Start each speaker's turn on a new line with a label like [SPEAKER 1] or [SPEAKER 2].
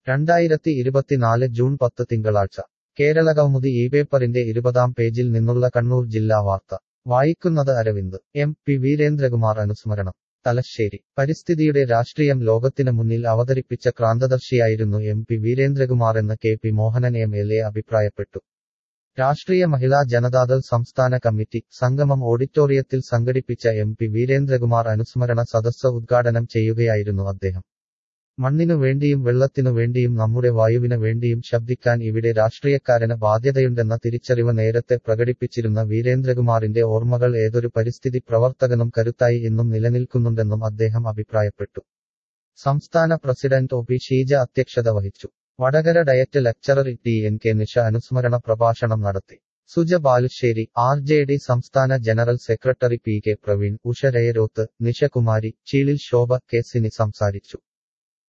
[SPEAKER 1] രണ്ടായിരത്തി ഇരുപത്തിനാല് ജൂൺ പത്ത് തിങ്കളാഴ്ച കേരളകൗമുദി ഈ പേപ്പറിന്റെ ഇരുപതാം പേജിൽ നിന്നുള്ള കണ്ണൂർ ജില്ലാ വാർത്ത വായിക്കുന്നത് അരവിന്ദ് എം പി വീരേന്ദ്രകുമാർ അനുസ്മരണം തലശ്ശേരി പരിസ്ഥിതിയുടെ രാഷ്ട്രീയം ലോകത്തിന് മുന്നിൽ അവതരിപ്പിച്ച ക്രാന്തദർശിയായിരുന്നു എം പി വീരേന്ദ്രകുമാറെന്ന് K P Mohanan M L A അഭിപ്രായപ്പെട്ടു രാഷ്ട്രീയ മഹിളാ ജനതാദൾ സംസ്ഥാന കമ്മിറ്റി സംഗമം ഓഡിറ്റോറിയത്തിൽ സംഘടിപ്പിച്ച എം പി വീരേന്ദ്രകുമാർ അനുസ്മരണ സദസ്സ് ഉദ്ഘാടനം ചെയ്യുകയായിരുന്നു അദ്ദേഹം മണ്ണിനു വേണ്ടിയും വെള്ളത്തിനു വേണ്ടിയും നമ്മുടെ വായുവിന് വേണ്ടിയും ശബ്ദിക്കാൻ ഇവിടെ രാഷ്ട്രീയക്കാരന് ബാധ്യതയുണ്ടെന്ന തിരിച്ചറിവ് നേരത്തെ പ്രകടിപ്പിച്ചിരുന്ന വീരേന്ദ്രകുമാറിന്റെ ഓർമ്മകൾ ഏതൊരു പരിസ്ഥിതി പ്രവർത്തകനും കരുത്തായി ഇന്നും നിലനിൽക്കുന്നുണ്ടെന്നും അദ്ദേഹം അഭിപ്രായപ്പെട്ടു സംസ്ഥാന പ്രസിഡന്റ് ഒ പി ഷീജ അധ്യക്ഷത വഹിച്ചു Vadakara DIET lecturer T N K Nisha അനുസ്മരണ പ്രഭാഷണം നടത്തി Suja Balussery R J D സംസ്ഥാന general secretary P K Praveen Usha Rayaroth Nishakumari ചീളിൽ ശോഭ കെ സിനി സംസാരിച്ചു